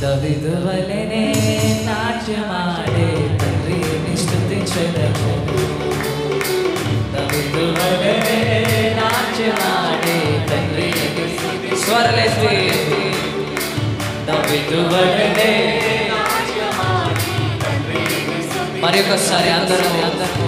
దవిదు వలెనే నాట్యమాడే తండ్రిని స్తుతించెదము దవిదు వలెనే నాట్యమాడే తండ్రిని స్వరలేసి దవిదు వలెనే మరి ఒకసారి అందరూ అందరూ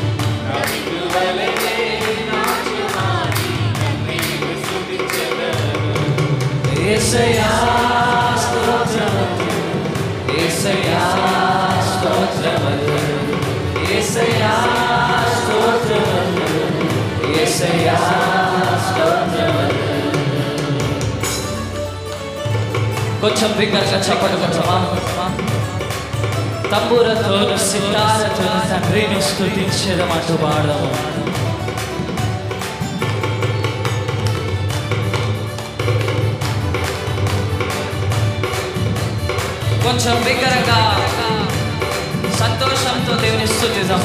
ఏసయ్యా స్తోత్రము ఏసయ్యా స్తోత్రము ఏసయ్యా స్తోత్రము ఏసయ్యా స్తోత్రము కొంచెం బిగ్గరగా చెప్పండి కొంచెమా తంబూరతో సితారతో తండ్రిని స్థుతించదమంటూ పాడము కొంచెం బిగ్గరగా సంతోషంతో దేవుని స్థుతిద్దాం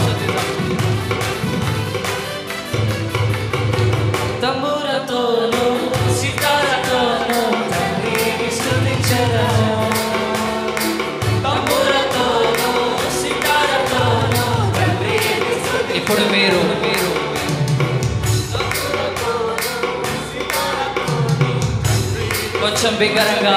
తంబూరతోను సితారతోను తండ్రిని స్థుతించదము తంబూరతోను సితారతోను తండ్రిని స్థుతి- ఇప్పుడు మీరు మీరు కొంచెం బిగ్గరగా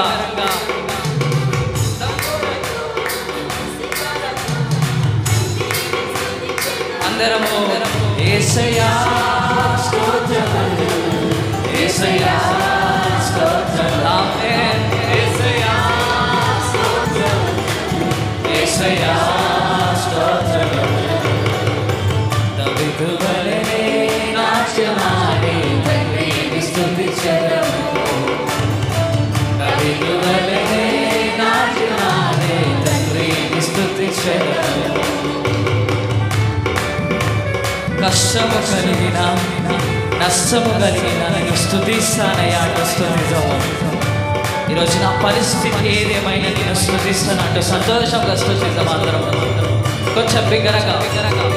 అందరము ఏసయ్యా స్తోత్రములు ఏసయ్యా స్తోత్రములు ఆమేన్ ఏసయ్యా స్తోత్రములు ఏసయ్యా స్తోత్రములు దవిదు వలెనే నాట్యమాడే తండ్రిని స్తుతించెదము దవిదు వలెనే నాట్యమాడే తండ్రిని స్తుతించెదము కష్టము కలిగిన నష్టము కలిగిన నేను స్థుతిస్తానయ్యా అంటూ స్థుతిద్దాము ఈరోజు నా పరిస్థితి ఏదేమైనా నేను స్థుతిస్తానంటూ సంతోషంగా స్థుతిద్దాం అందరం కొంచెం బిగ్గరగా బిగ్గరగా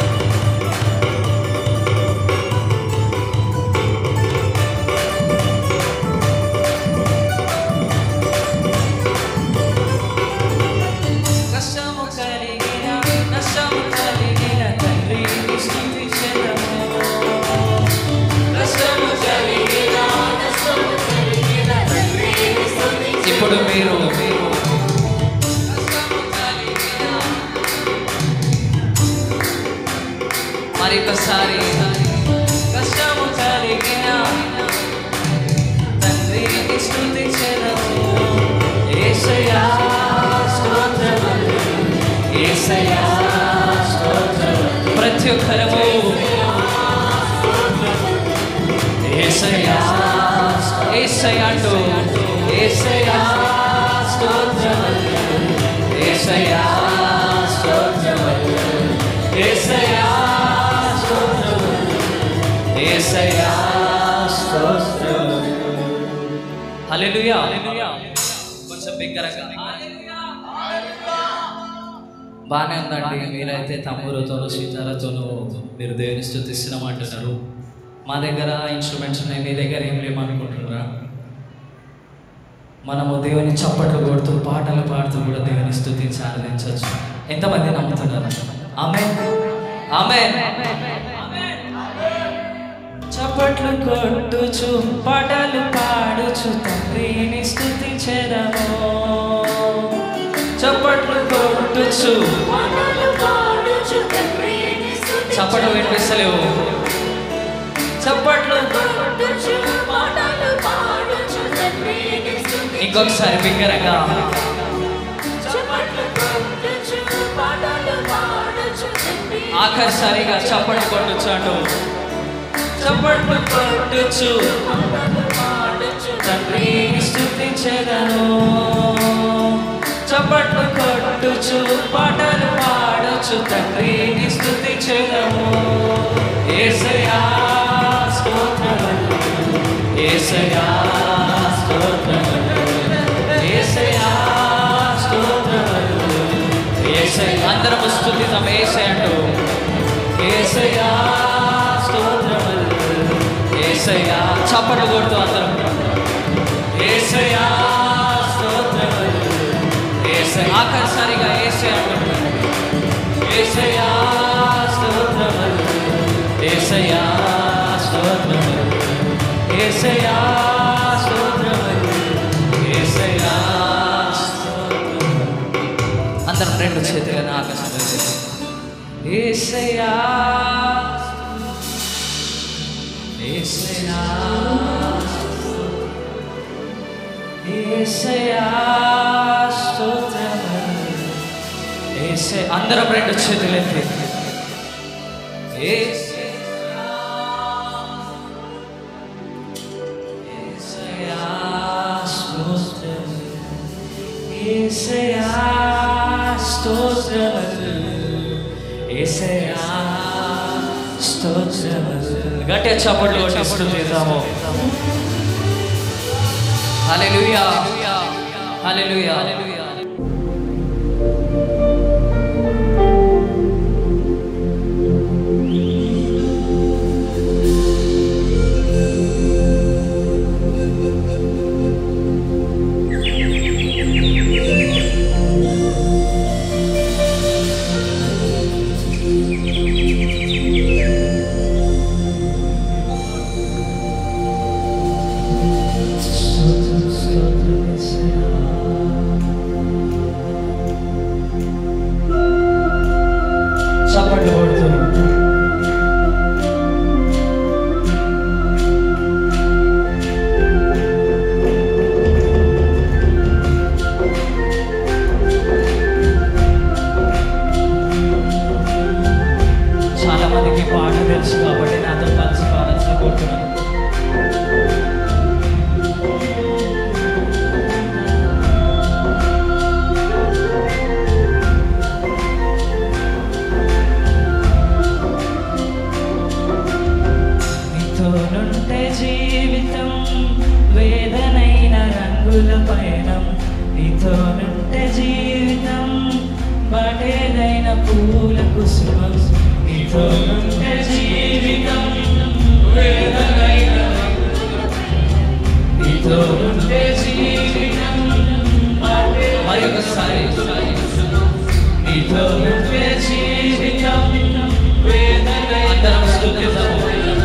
కష్టము కలిగిన నష్టము కలిగిన తండ్రిని స్తుతించెదము కష్టము కలిగిన నష్టము కలిగిన తండ్రిని స్తుతించెదము. ఇప్పుడు మీరు మీరు కష్టము కలిగిన మరి ఒకసారి కష్టము కలిగిన తండ్రిని స్తుతించెదము యేసయ్యా స్తోత్రములు యేసయ్యా స్తోత్రములు ప్రతి ఒక్కరము యేసయ్యా యేసయ్యా అంటూ యేసయ్యా స్తోత్రములు యేసయ్యా స్తోత్రములు యేసయ్యా స్తోత్రములు యేసయ్యా స్తోత్రములు హల్లెలూయా కొంచెం బిగ్గరగా బాగానే ఉందండి మీరైతే తమ్ములతోనూ సీతాలతోనూ మీరు దేవుని స్థుతిస్తున్నాం అంటున్నారు మా దగ్గర ఇన్స్ట్రుమెంట్స్ ఉన్నాయి మీ దగ్గర ఏం లేమనుకుంటున్నారా మనము దేవుని చప్పట్లు కొడుతూ పాటలు పాడుతూ కూడా దేవుని స్థుతించి ఆరాధించవచ్చు ఎంతమంది నమ్ముతున్నారు ఆమె ఆమె చప్పట్లు కొట్టుచు పాటలు పాడుచు తండ్రిని స్థుతించెదము చప్పట్లు కొట్టుచు చప్పట్లు వినిపిస్తలేవు చప్పట్లు ఇంకొకసారి బిగ్గరగా ఆఖరిసారిగా చప్పట్లు కొట్టుచు అంటూ చప్పట్లు కొట్టుచు తండ్రిని స్థుతించెదను చప్పట్లు కొట్టుచు పాటలు పాడొచ్చు తండ్రిని స్థుతించెదము ఏసయా స్తోత్రములు ఏసయా స్తోత్రములు ఏసయా స్తోత్రములు ఏసయ అందరము స్థుతితం ఏసయ అంటూ ఏసయా స్తోత్రములు ఏసయా చప్పట్లు కొడుతూ అందరం ఏసయా స్తోత్రములు ఆఖరిసారిగా ఏసే అంటున్నాడు ఏసయ్యా స్తోత్రములు ఏసయ్యా స్తోత్రములు ఏసయ్యా స్తోత్రములు ఏసయ్యా స్తోత్రములు అందరం రెండు చేతులను ఆకాశంలో ఏసయ్యా ఏసయ్యా ఏసయ్యా స్తోత్రములు ఏసే అందరం రెండు చేతులు ఎత్తి ఏసయ్యా ఏసయ్యా స్తోత్రములు ఏసయ్యా స్తోత్రములు ఏసయ్యా స్తోత్రములు గట్టిగా చప్పట్లు కొట్టి స్తుతిద్దాము హల్లెలూయా హల్లెలూయా హల్లెలూయా చప్పట్లు కొడుతూ చాలా మందికి పాట తెలుసు కాబట్టి నాతో కలిసి పాడాల్సిన కోరుతున్నాను నీతోనుంటే జీవితం వేదనైన రంగుల పయనం నీతోనుంటే జీవితం బటేదైన పూల కుసుమం నీతోనుంటే జీవితం వేదనైన నీతోనుంటే జీవితం మరి ఒకసారి నీతోనుంటే జీవితం వేదనైన అందరం స్తుతిద్దాము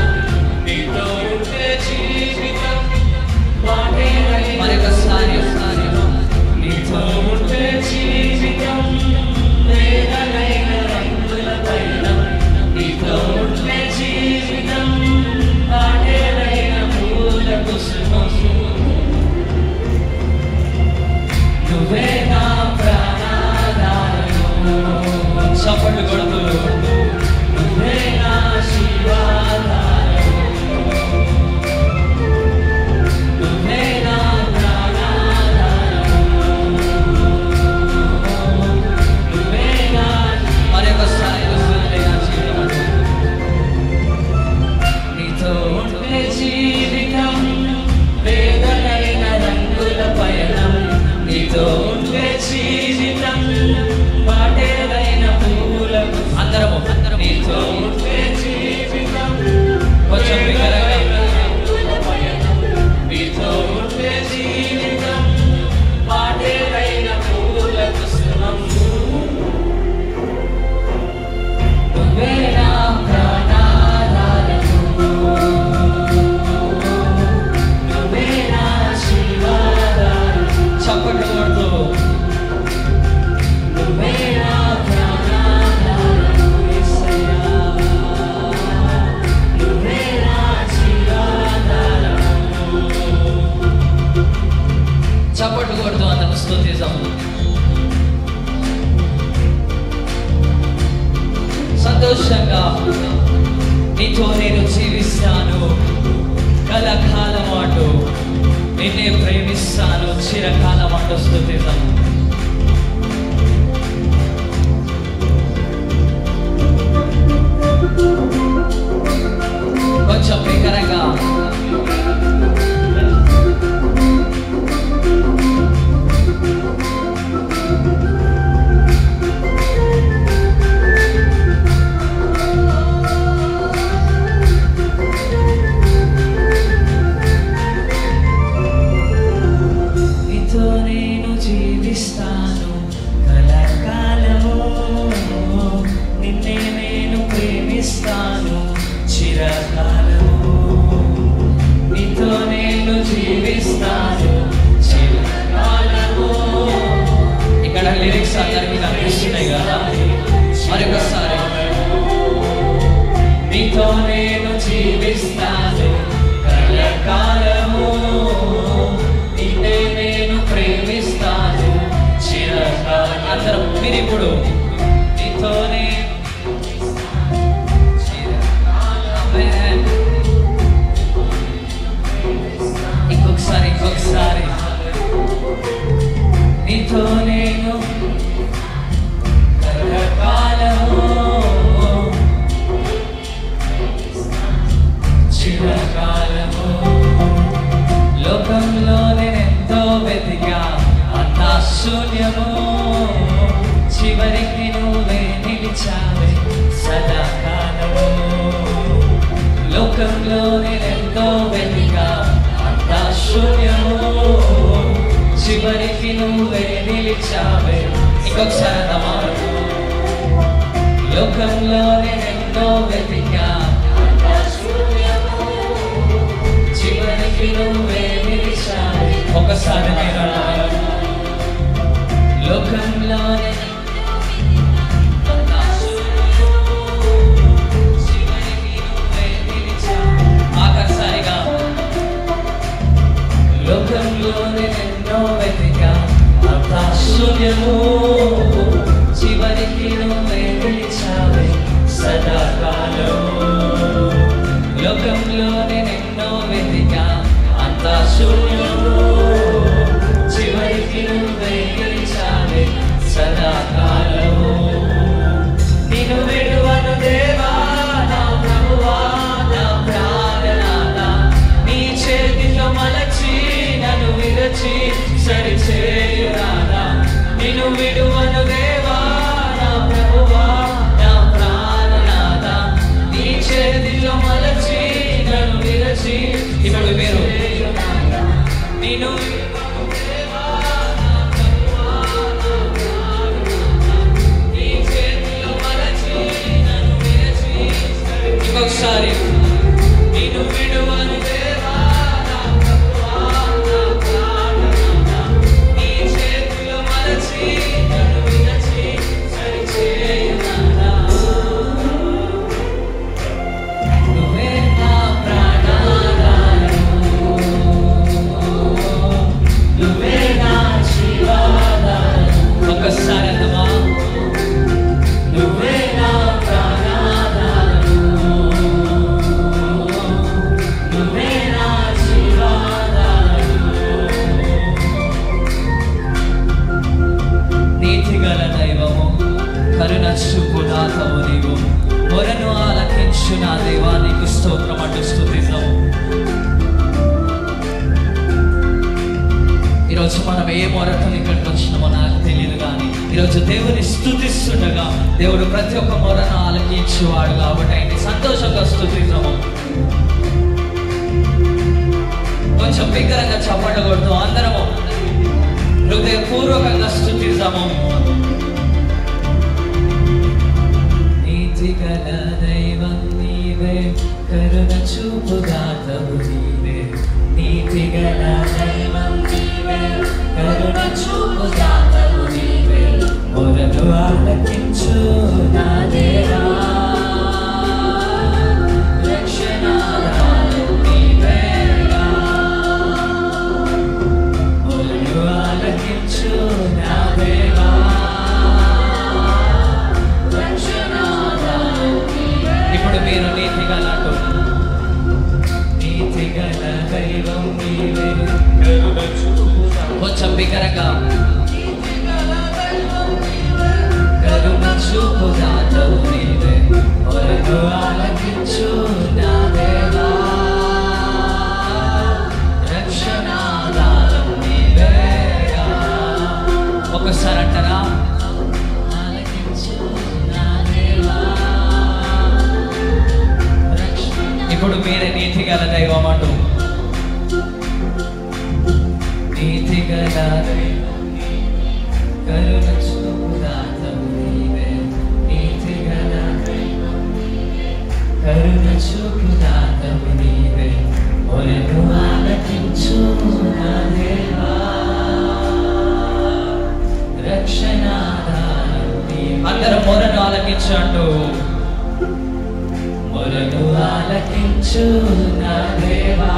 మరి ఒకసారి నీతో ఉంటే జీవితం వేదనైన రంగుల పైన నీతో ఉంటే జీవితం పాటేలైన పూల కుసుమం నువ్వే నా ప్రాణాధారము చప్పట్లు కొడుతూ నువ్వే నా శివాధారము నువ్వే నా ప్రాణాధారము నువ్వే నా మరొకసారి నువ్వే నా జీవితం నీతో ఉంటే జీవితం వేదనైన రంగుల పయనం నీతో ఉంటే జీవితం పాటేలైన పూలకు అందరము అందరం నీతో ఉంటే జీవితం కొంచెం వికరంగా నీతో ఉంటే జీవితం పాటేలైన పూలకు సుమం నువ్వే నా ప్రాణాధారము నువ్వే నా శివాధారము చప్పట్లు కొడుతూ నువ్వే నా ప్రాణాధారము యేసయ్యా నువ్వే నా శివాధారము చప్పట్లు కొడుతూ అందరం స్తుతిద్దాము సంతోషంగా నీతో నేను జీవిస్తాను కలకాలం అటు నిన్నే ప్రేమిస్తాను చిరకాలం అటు స్థుతిద్దాం కొంచెం బిగ్గరగా నీతో నేను జీవిస్తాను చిరకాలము నీతో నేను జీవిస్తాను చిరకాలము ఇక్కడ లిరిక్స్ అందరికీ కనిపిస్తున్నాయి కదా మరొకసారి నీతో నేను జీవిస్తాను కలకాలము నిన్నే నేను ప్రేమిస్తాను చిరకాలం అందరం మీరు ఇప్పుడు నీతో నేను చిరకాలమే. ఇంకొకసారి ఇంకొకసారి నీతో నేను కలకాలము చిరకాలము లోకంలో నేనెంతో వెతికా అంతా శూన్యము చివరికి నువ్వే నిలిచావే సదాకాలము లోకంలో నేనెంతో వెతికా అంతా శూన్యము చివరికి నువ్వే నిలిచావే ఇంకొకసారి అర్థమా లోకంలో నేనెంతో వెతికా అంతా శూన్యము చివరికి నువ్వే నిలిచావే ఒకసారి నేను అన్నాను. లోకంలోనే అంతా శూన్యము. చివరికి నువ్వే నిలిచావే. ఆఖరిసారిగా లోకంలోనే ఎన్నో వెతికా అంతా శూన్యము చివరికి నువ్వే నిలిచావే సదాకాలము లోకంలో నేనెన్నో వెతికా అంతా శూన్యము చివరికి నువ్వే నిలిచావే సదాకాలము నిన్ను విడువను దేవా నా ప్రభువా నా ప్రాణనాథ నీ చేతితో మలచి నన్ను విరచి సరిచేయురాదా నిన్ను విడువను దేవా నా ప్రభువా నా ప్రాణనాథ నీ చేతిలో మలచి నన్ను విరచి ఇప్పుడు మీరు నేను ఇంకొకసారి నేను విడువను దేవా నా ప్రభువా, నా ప్రాణనాథ. నీ చేతిలో మలచి నన్ను విరచి సరిచేయునాథా. నువ్వే నా ప్రాణాధారము. నువ్వే నా జీవాధారము. ఒక్కసారి అన్నమా నువ్వే నా ప్రాణాధారము. నువ్వే నా జీవాధారము. నీతిగల దైవము కరుణ చూపు నాథము నీవు మొరను ఆలకించు నా దేవా నీకు స్తోత్రం అంటూ స్థుతిద్దాము ఈరోజు మనం ఏ మొరతో ఇక్కడికి వచ్చినామో నాకు తెలియదు కానీ ఈరోజు దేవుని స్థుతిస్తుండగా దేవుడు ప్రతి ఒక్క మొరను ఆలకించేవాడు కాబట్టి ఆయన సంతోషంగా స్థుతిద్దాము కొంచెం బిగ్గరగా చప్పట్లు కొడుతూ అందరము హృదయపూర్వకంగా స్థుతిద్దాము నీతిగల దైవం నీవే కరుణ చూపుగాతవు నీవే నీతిగల దైవం నీవే కరుణ చూపుగాతవు నీవే మొరలు ఆలకించు నా దేవా రక్షణాదానం నీవేగా. మొరలు ఆలకించు నా దేవా ఇప్పుడు మీరు నీతి గల నీతి గల దైవం నీవే కొంచెం బిగరగా కరుణ చూపు దాతవు నీవే ఒరగు ఆలకించు నా దేవా రక్షణాదానం నీవేగా ఒకసారి అంటారా ఆలకించు నా దేవా ఇప్పుడు మీరే నీతి గల దైవం అంటూ నీతి గల దైవం కరుణ చూపుదాతవు నీవే నీతి గల దైవం కరుణ చూపు దాతవు నీవే మొరను ఆలకించు నా దేవా రక్షణాధారం నీవే. అందరం మొరను ఆలకించండు మొరను ఆలకించు నా దేవా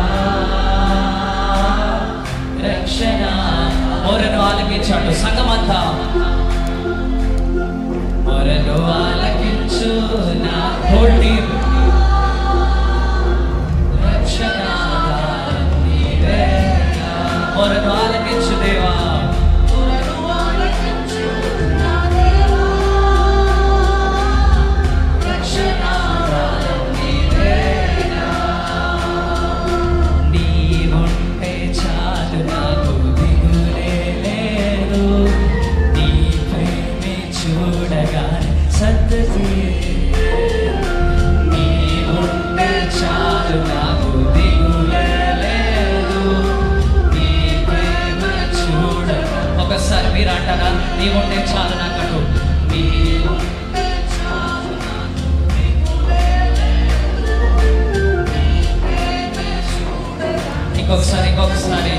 రక్షణ మొరను ఆలకించండు సంగమంతా మొరను ఆలకించు నా హోల్డీ రక్షణాధారం నీవేగా. మొరను ఆలకించు దేవా రక్షణాధారం నీవేగా. నీవుంటే చాలు నాకు దిగులే లేదు. నీ ప్రేమే చూడగానే సద్దతి నీవుంటే చాలు నాకు దిగులే లేదు. నీ ప్రేమ చూడగా ఒకసారి మీరు అంటారా నీవుంటే చాలు నాకటు నీవుంటే చాలు నాకు ఇంకొకసారి ఇంకొకసారి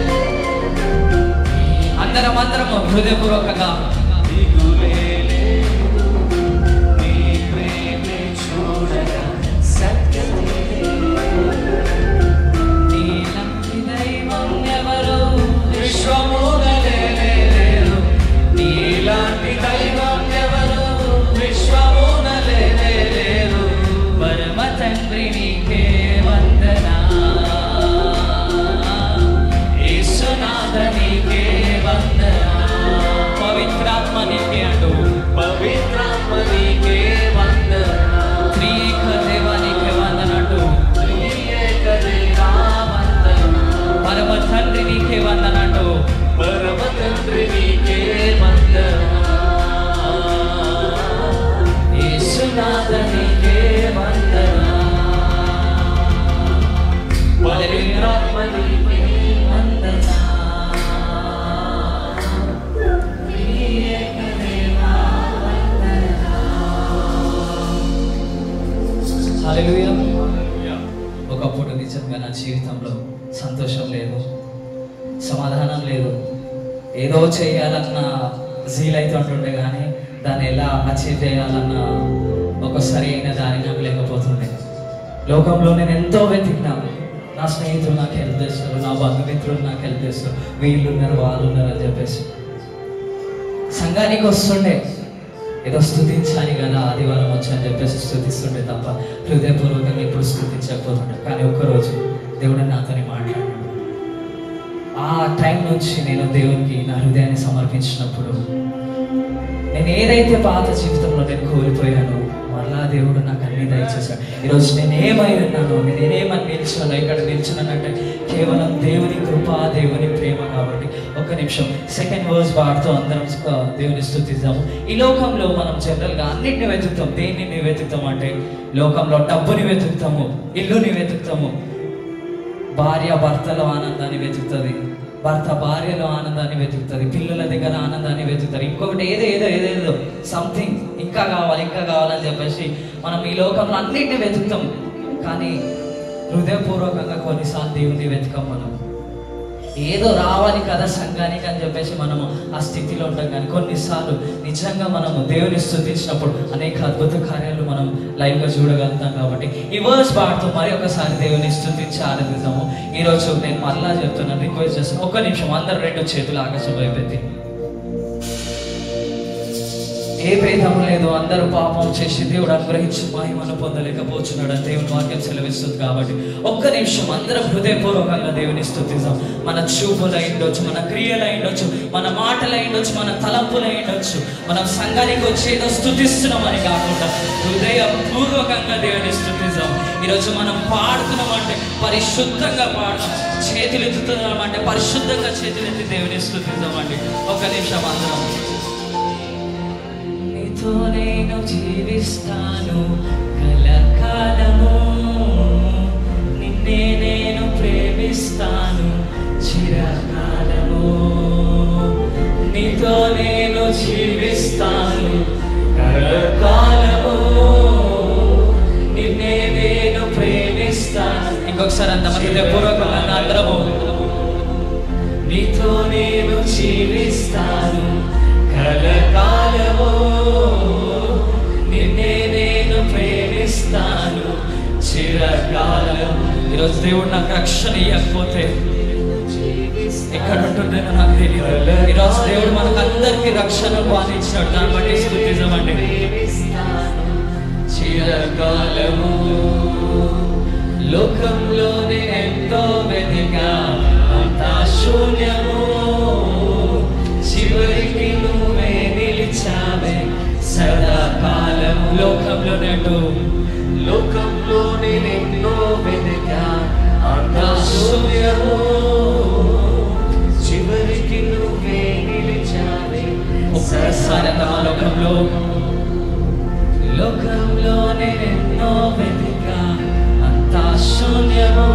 అందరం అందరం హృదయపూర్వకంగా నీలాంటి దైవం ఎవరు విశ్వమునలే లేరు. నీలాంటి దైవం ఎవరు విశ్వమునలే లేరు. పరమ తండ్రి నీకే వందనా యేసునాథ నీకే వందనా పవిత్రాత్మ నీకే అంటూ పవిత్రాత్మ నీకే వందనా త్రియేక దేవ నీకే వందనంటూ త్రియేక దేవా వందనా పరమ తండ్రి నీకే వందనంటూ పరమ తండ్రి నీకే వందనా యేసునాథ నీకే వందనా పవిత్రాత్మ నీకే వందనా త్రియేక దేవా హల్లెలూయా ఒకప్పుడు నిజంగా నా జీవితంలో సంతోషం లేదు సమాధానం లేదు ఏదో చేయాలన్న జీల్ అయితే ఉంటుండే కానీ దాన్ని ఎలా అచీవ్ చేయాలన్న ఒక సరైన దారి నాకు లేకపోతుండే లోకంలో నేను ఎంతో వెతికినా నా స్నేహితులు నాకు హెల్ప్ చేస్తారు నా బంధుమిత్రులు నాకు హెల్ప్ చేస్తారు వీళ్ళు ఉన్నారు వాళ్ళు ఉన్నారు అని చెప్పేసి సంఘానికి వస్తుండే ఏదో స్థుతించాలి కదా ఆదివారం వచ్చి అని చెప్పేసి స్థుతిస్తుండే తప్ప హృదయపూర్వకంగా ఎప్పుడు స్థుతించకపోతుండే కానీ ఒక్కరోజు దేవుడు నాతోని మాట్లాడాడు ఆ టైం నుంచి నేను దేవునికి నా హృదయాన్ని సమర్పించినప్పుడు నేను ఏదైతే పాత జీవితంలో నేను కోల్పోయానో మరలా దేవుడు నాకు అన్ని దయచేశాడు ఈరోజు నేను ఏమై ఉన్నానో నేను ఏమని నిల్చున్నాను ఇక్కడ నిల్చున్నానంటే కేవలం దేవుని కృప దేవుని ప్రేమ కాబట్టి ఒక్క నిమిషం సెకండ్ వర్స్ వాడుతూ అందరం ఆ, దేవుని స్థుతిద్దాము ఈ లోకంలో మనం జనరల్గా అన్నిటిని వెతుకుతాం దేనిని వెతుకుతాం అంటే లోకంలో డబ్బుని వెతుకుతాము ఇల్లుని వెతుకుతాము భార్య భర్తలో ఆనందాన్ని వెతుకుతుంది భర్త భార్యలో ఆనందాన్ని వెతుకుతుంది పిల్లల దగ్గర ఆనందాన్ని వెతుకుతారు ఇంకొకటి ఏదో ఏదో ఏదేదో సంథింగ్ ఇంకా కావాలి ఇంకా కావాలని చెప్పేసి మనం ఈ లోకంలో అన్నిటిని వెతుకుతాం కానీ హృదయపూర్వకంగా కొన్నిసార్లు దేవుని వెతకం మనం ఏదో రావాలి కదా సంఘానికి అని చెప్పేసి మనము ఆ స్థితిలో ఉంటాం కానీ కొన్నిసార్లు నిజంగా మనము దేవుని స్థుతించినప్పుడు అనేక అద్భుత కార్యాలు మనం లైవ్గా చూడగలుగుతాం కాబట్టి ఈ వర్స్ పాడుతూ మరి ఒకసారి దేవుని స్థుతించి ఆనందిద్దాము ఈరోజు నేను మరలా చెప్తున్నాను రిక్వెస్ట్ చేస్తాను ఒక్క నిమిషం అందరు రెండు చేతులు ఆకాశం వైపెత్తి ఏ భేదం లేదు అందరూ పాపం చేసి దేవుడు అనుగ్రహించి మహిమను పొందలేకపోతున్నాడు అని దేవుని వాక్యం సెలవిస్తుంది కాబట్టి ఒక్క నిమిషం అందరం హృదయపూర్వకంగా దేవుని స్థుతిద్దాం మన చూపులు అయిండొచ్చు మన క్రియలు అయిండొచ్చు మన మాటలు అయిండొచ్చు మన తలంపులు అయిండొచ్చు మనం సంఘానికి వచ్చి ఏదో స్థుతిస్తున్నామని కాకుండా హృదయపూర్వకంగా దేవుని స్థుతిద్దాం ఈరోజు మనం పాడుతున్నామంటే పరిశుద్ధంగా పాడదాం చేతులు ఎత్తుతున్నామంటే పరిశుద్ధంగా చేతులు ఎత్తి దేవుని స్థుతిద్దామండి ఒక్క నిమిషం అందరం నీతో నేను జీవిస్తాను కలకాలము నిన్నే నేను ప్రేమిస్తాను చిరకాలము నీతో నేను జీవిస్తాను కలకాలము నిన్నే ఒకసారి అంత హృదయపూర్వకంగా అందరము నీతో నేను జీవిస్తాను కలకాలము నిన్నే నేను ప్రేమిస్తాను చిరకాలము ఈరోజు దేవుడు నాకు రక్షణ ఇవ్వకపోతే ఎక్కడ ఉంటుందేమో నాకు తెలియదు ఈరోజు దేవుడు మనకు అందరికీ రక్షణ పాలించినాడు దాన్ని బట్టి స్థుతించమండి ప్రేమిస్తాను చిరకాలము లోకంలోనే ఎంతో వెతిగా అంతా శూన్యము చివరికి నువ్వే నిలిచావే సదాకాలము లోకంలోనే అంటూ లోకంలోనే ఎన్నో వెతిగా అంతా శూన్యము చివరికి నువ్వే నిలిచావే ఒక్కసారి అంత మా లోకంలో లోకంలోనే ఎన్నో వెతికా అంతా శూన్యము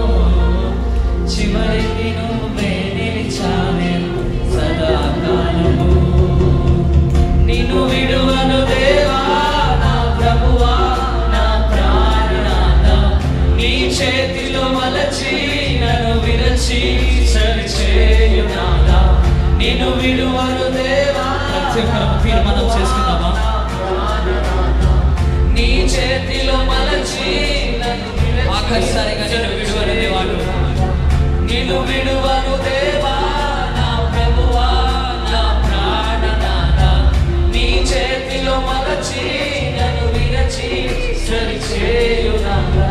చివరికి నువ్వే నిలిచావే సదాకాలము నిన్ను విడువను దేవా నా ప్రభువా నా ప్రాణనాథ నీ చేతిలో మలచి నన్ను విరచి సరిచేయునాదా నిన్ను విడువను దేవా ప్రతి ఒక్కరు తీర్మానం చేసుకుందామా నీ చేతిలో మలచి నన్ను విరచి ఆఖరిసారిగా నేను విడువను దేవాడు నిన్ను విడువను దేవా నా ప్రభువా నా ప్రాణనాథ నీ చేతిలో మలచి నన్ను విరచి సరిచేయునాదా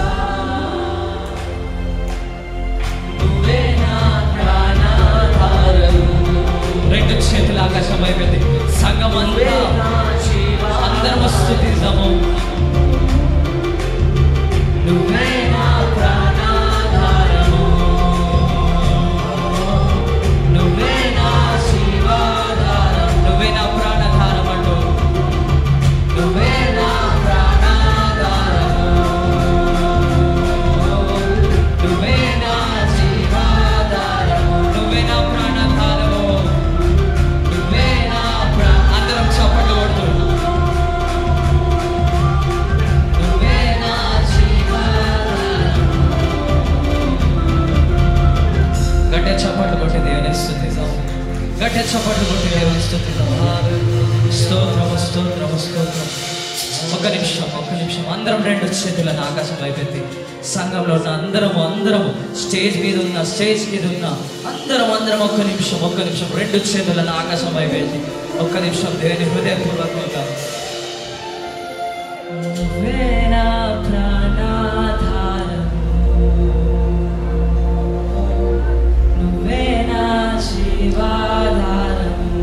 నువ్వే నా ప్రాణాధారము రెండు చేతులు ఆకాశం అయిపోయింది సంఘం నువ్వే అంతా నా జీవా అందరం స్థుతిద్దాము నువ్వే నా ప్రాణాధారము నువ్వే నా శివాధారము నువ్వే నా ప్రాణధారం అంటూ నువ్వే నా ప్రాణాధారము నువ్వే నా జీవాధారము నువ్వే నా ప్రాణధారము నువ్వే నా ప్రా అందరం చప్పట్లు కొడుతూ నువ్వే నా జీవాధారము గట్టిగా చప్పట్లు కొట్టి దేవుని స్థుతిద్దాం గట్టిగా చప్పట్లు కొట్టి దేవుని స్థుతిద్దాం స్తోత్రము స్తోత్రము స్తోత్రం ఒక నిమిషం ఒక నిమిషం అందరం రెండు చేతులను ఆకాశం అయిపోయింది సంఘంలో ఉన్న అందరము అందరము స్టేజ్ మీద ఉన్న స్టేజ్ మీద ఉన్న అందరం అందరం ఒక్క నిమిషం ఒక్క నిమిషం రెండు చేతులను ఆకాశం అయిపోయింది ఒక్క నిమిషం దేవుని హృదయపూర్వకంగా నువ్వే నా ప్రాణాధారము నువ్వే నా జీవాధారము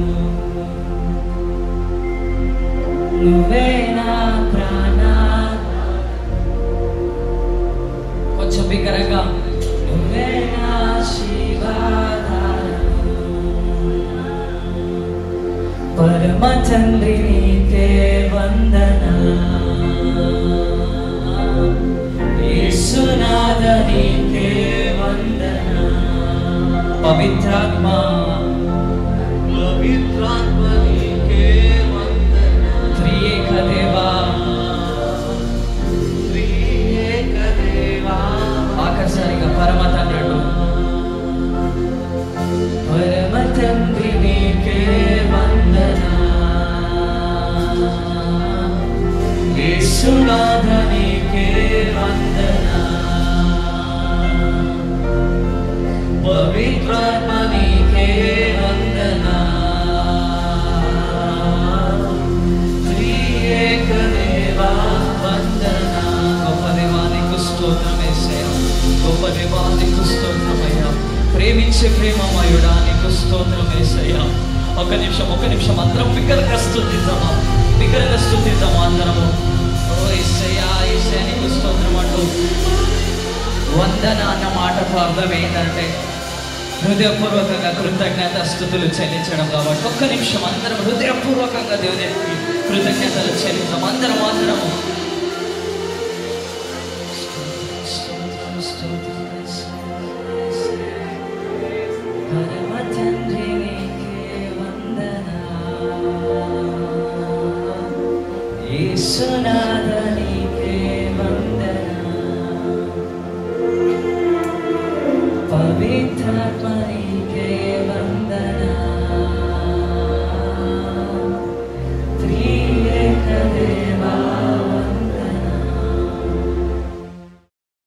నువ్వే నా ప్రాణా కొంచెం బిగ్గరగా నువ్వే నా శివాధారము పరమ తండ్రి నీకే వందన యేసునాథ నీకే వందన పవిత్రాత్మ పవిత్రాత్మ నీకే వందన త్రియేక దేవా త్రియేక దేవా ఆఖరిసారిగా పరమ తండ్రి అంటూ పరమ తండ్రి నీకే వందన యేసునాథ నీకే వందన పవిత్రాత్మ నీకే వందన త్రియేక దేవా వందన గొప్ప దేవానికి స్తోత్రమేసయ్యా గొప్ప దేవానికి స్తోత్రమయ్యా ప్రేమించే ప్రేమమయుడా నీకు స్తోత్రమేసయ్యా ఒక నిమిషం ఒక నిమిషం అందరం బిగ్గరగా స్థుతిద్దామా బిగ్గరగా స్థుతిద్దామా అందరము ఓ ఏసయ్యా ఏసయ్యా నీకు స్తోత్రం అంటూ వందన అన్న మాటకు అర్థం ఏంటంటే హృదయపూర్వకంగా కృతజ్ఞత స్థుతులు చెల్లించడం కాబట్టి ఒక్క నిమిషం అందరం హృదయపూర్వకంగా దేవునికి కృతజ్ఞతలు చెల్లిద్దాం అందరం అందరము స్తోత్రం, స్తోత్రం, పరమ తండ్రి నీకే వందన యేసునాథ నీకే వందన పవిత్రాత్మ నీకే వందనం